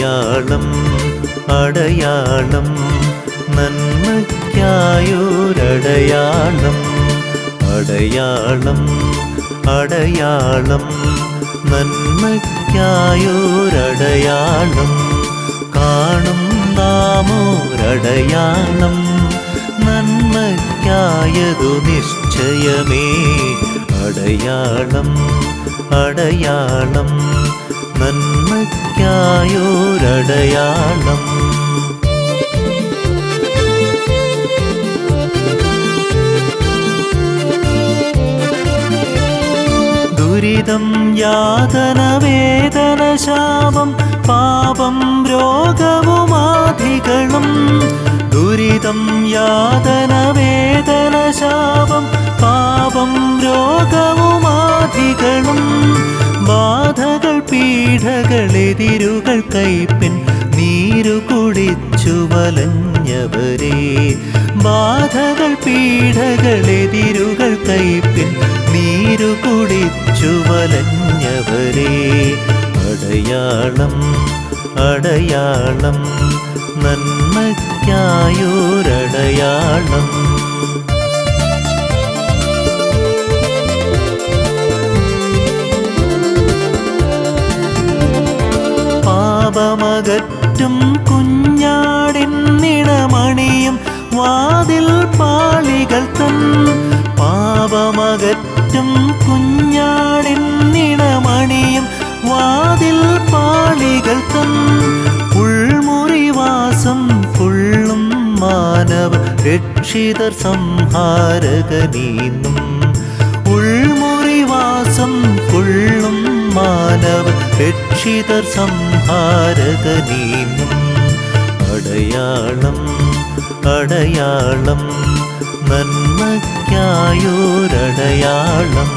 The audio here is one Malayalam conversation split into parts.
അടയാളം അടയാളം നന്മയ്ക്കായൊരടയാളം അടയാളം അടയാളം നന്മയ്ക്കായൊരടയാളം കാണും നാമോരടയാളം നന്മയ്ക്കായതു നിശ്ചയമേ അടയാളം അടയാളം നന്മയ്ക്കായൊരടയാളം ദുരിതം യാതന വേദന ശാപം പാപം രോഗവുമാധികളും ദുരിതം യാതന വേദന ശാപം പാപം രോഗവുമാധികളും ബാധകൾ പീഠകൾ എതിരുകൾ കൈപ്പിൻ നീരു കുടിച്ചു വലഞ്ഞവരെ ബാധകൾ പീഠകൾ എതിരുകൾ കൈപ്പിൻ നീരു കുടിച്ചു വലഞ്ഞവരെ അടയാളം അടയാളം നന്മയ്ക്കായൊരടയാളം പാപമകറ്റും കുഞ്ഞാടിൻ നിണമണിയും വാതിൽ പാളികൾ തൻ പാപമകറ്റും കുഞ്ഞാടിൻ നിണമണിയും വാതിൽ പാളികൾ തൻ ഉൾമുറിവാസം കൊള്ളും മാനവ രക്ഷിതർ സംഹാരകനീന്നും ഉൾമുറിവാസം കൊള്ളും മാനവ രക്ഷിതർ സംഹാരകനീന്നും അടയാളം അടയാളം നന്മയ്ക്കായൊരടയാളം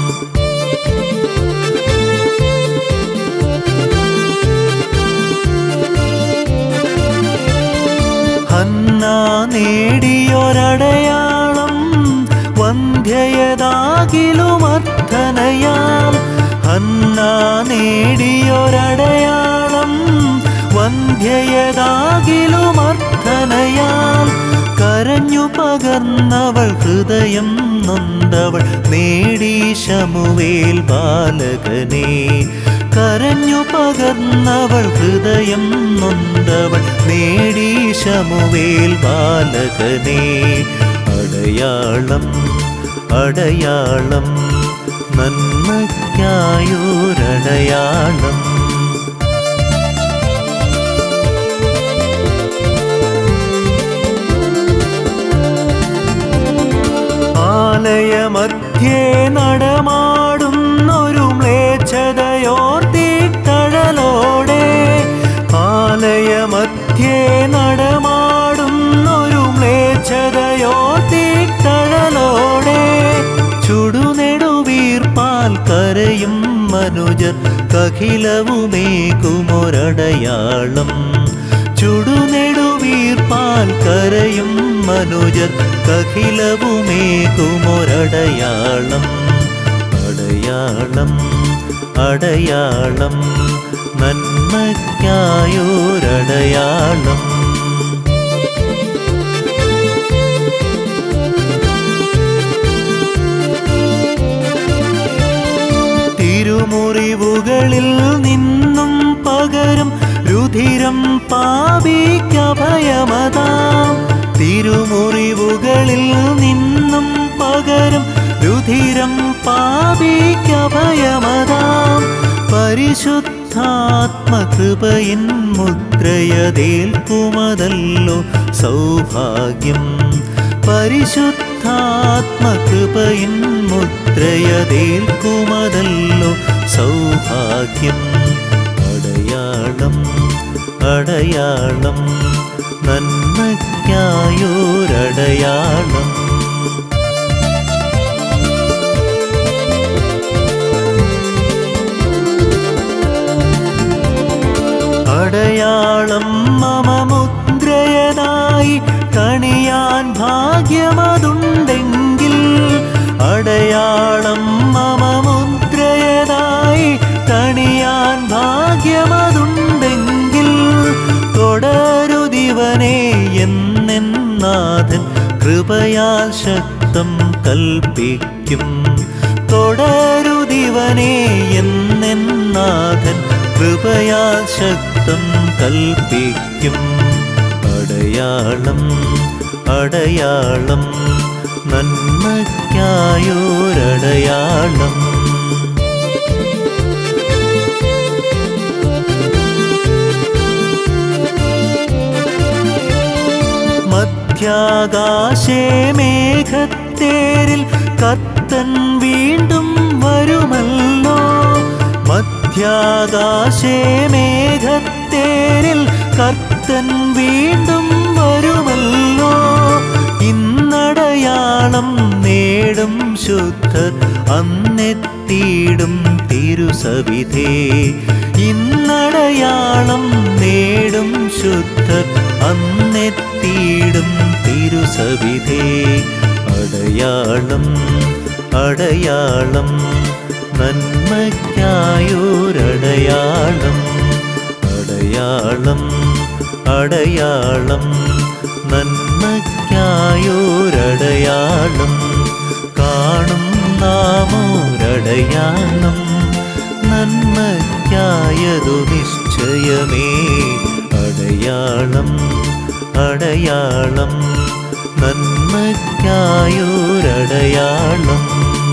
ഹന്ന നേടിയൊരടയാളം വന്ധ്യയതാകിലും അർത്ഥനയാം ഹന്ന നേടിയൊരടയാളം വന്ധ്യയതാകിലും അർത്ഥനയാൽ കരഞ്ഞു പകർന്നവൾ ഹൃദയം നൊന്തവൾ നേടി ശമുവേൽ ബാലകനെ കരഞ്ഞു പകർന്നവൾ ഹൃദയം നൊന്തവൾ നേടി ശമുവേൽ ബാലകനെ അടയാളം അടയാളം നന്മയ്ക്കായൊരടയാളം ആലയമധ്യേ നടമാടുന്നൊരു മ്ലേച്ഛതയോർത്തിട്ടഴലോടെ ആലയമധ്യേ നടമാടുന്നൊരു മ്ലേച്ഛതയോർത്തിട്ടഴലോടെ ചുടുനെടുവീർപ്പാൽ കരയും മനുജർ കഖിലവുമേകുമൊരടയാളം ചുടുനെടുവീർപ്പാൽ കരയും മനുജർ കഖിലവുമേകുമൊരടയാളം അടയാളം അടയാളം നന്മയ്ക്കായൊരടയാളം തിരുമുറിവുകളിൽ നിന്നും പകരും രുധിരം പാപിക്കഭയമതാം തിരുമുറിവുകളിൽ നിന്നും പകരും രുധിരം പാപിക്കഭയമതാം പരിശുദ്ധാത്മകൃപയിൻ മുദ്രയതേൽക്കുമതല്ലോ സൗഭാഗ്യം പരിശുദ്ധാത്മകൃപയിൻ മുദ്രയതേൽക്കുമതല്ലോ സൗഭാഗ്യം അടയാളം അടയാളം നന്മയ്ക്കായൊരടയാളം അടയാളം മമ മുദ്രയതായി കണിയാൻ ഭാഗ്യമതുണ്ടെങ്കിൽ അടയാളം മമ മുദ്രയതായി കണിയാൻ ഭാഗ്യമതുണ്ടെങ്കിൽ കൃപയാൽ ശക്തം കൽപ്പിക്കും തുടരുതിവനെ എന്നെന്നാഥൻ കൃപയാൽ ശക്തം കൽപ്പിക്കും അടയാളം അടയാളം നന്മയ്ക്കായോരടയാളം മധ്യാകാശേ മേഘത്തേരിൽ കത്തൻ വീണ്ടും വരുമല്ലോ മധ്യാകാശേ മേഘത്തേരിൽ കർത്തൻ വീണ്ടും വരുമല്ലോ ഇന്നടയാളം നേടും ശുദ്ധർ അന്നെത്തിയിടും തിരുസവിധേ ഇന്നടയാളം നേടും ശുദ്ധർ അന്നെത്തിയിടും തിരുസവിധേ അടയാളം അടയാളം നന്മയ്ക്കായോരടയാളം അടയാളം അടയാളം നന്മയ്ക്കായോരടയാളം കാണും നാമോരടയാളം നന്മയ്ക്കായതു നിശ്ചയമേ അടയാളം അടയാളം നന്മയ്ക്കായോരടയാളം